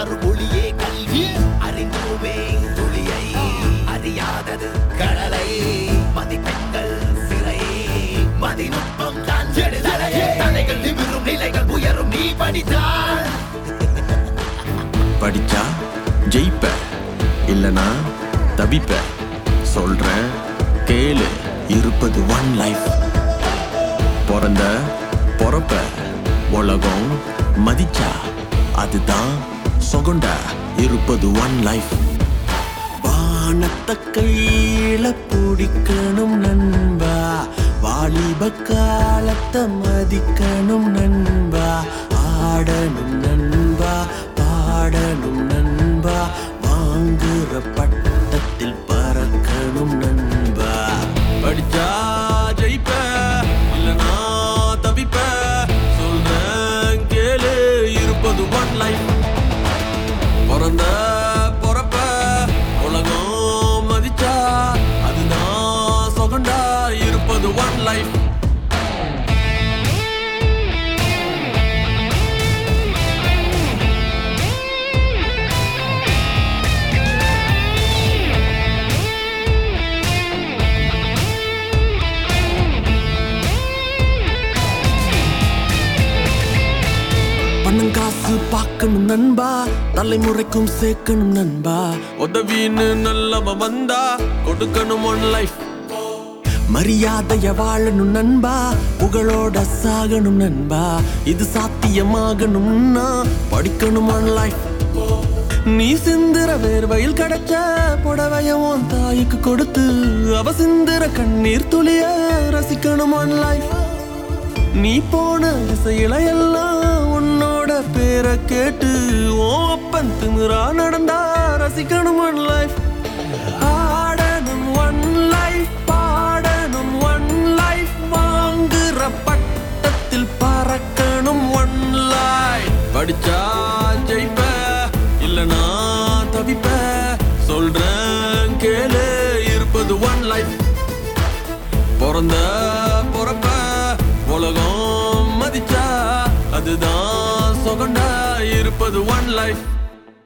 தரும் ஒளியே கல்வி அறிந்தோமே துளியை அறியாதது கடலை மதிப்பெண்கள் சிறை மதிநுட்பம் தான் ஜெடுதலையே தலைகள் நிமிரும் நிலைகள் உயரும் நீ படித்தால் படிச்சா ஜெயிப்ப இல்லனா தவிப்ப சொல்றேன் கேளு இருப்பது ஒன் லைஃப் பிறந்த பொறப்ப உலகம் மதிச்சா அதுதான் சொகண்டா இருப்பது ஒன் லைஃப் வானத்த கையில பிடிக்கணும் நண்பா வாலிப காலத்தை மதிக்கணும் நண்பா ஆடணும் நண்பா பாடணும் நண்பா வாங்குற பட்டத்தில் பறக்கணும் நண்பா படிச்சா ஜெயிப்ப இல்லனா தவிப்ப சொல்றேன் கேளு இருப்பது ஒன் லைஃப் பிறந்த பொறப்ப உலகம் மதிச்சா அதுதான் சொகண்டா இருப்பது ஒன் லைஃப் பணம் காசு பார்க்கணும் நண்பா தலைமுறைக்கும் சேர்க்கணும் நண்பா உதவின்னு நல்லவ வந்தா கொடுக்கணும் ஒன் லைஃப் மரியாதைய வாழணும் நண்பா புகழோட சாகணும் நண்பா இது சாத்தியமாகணும்னா படிக்கணும் ஒன் லைஃப் நீ சிந்துற வேர்வையில் கிடைச்ச புடவைய உன் தாய்க்கு கொடுத்து அவ சிந்துற கண்ணீர் துளிய ரசிக்கணும் ஒன் லைஃப் நீ போன திசையில எல்லாம் உன்னோட பேரை கேட்டு ஓ அப்பன் திமிரா நடந்தா ரசிக்கணும் ஒன் லைஃப் ஆடணும் ஒன் லைஃப் பாடணும் ஒன் லைஃப் வாங்குற பட்டத்தில் பறக்கணும் ஒன் லைஃப் படிச்சா ஜெயிப்ப இல்லனா தவிப்ப சொல்றேன் கேளு இருப்பது ஒன் லைஃப் பிறந்த பொறப்ப உலகம் மதிச்சா அதுதான் சொகண்டா இருப்பது ஒன் லைஃப்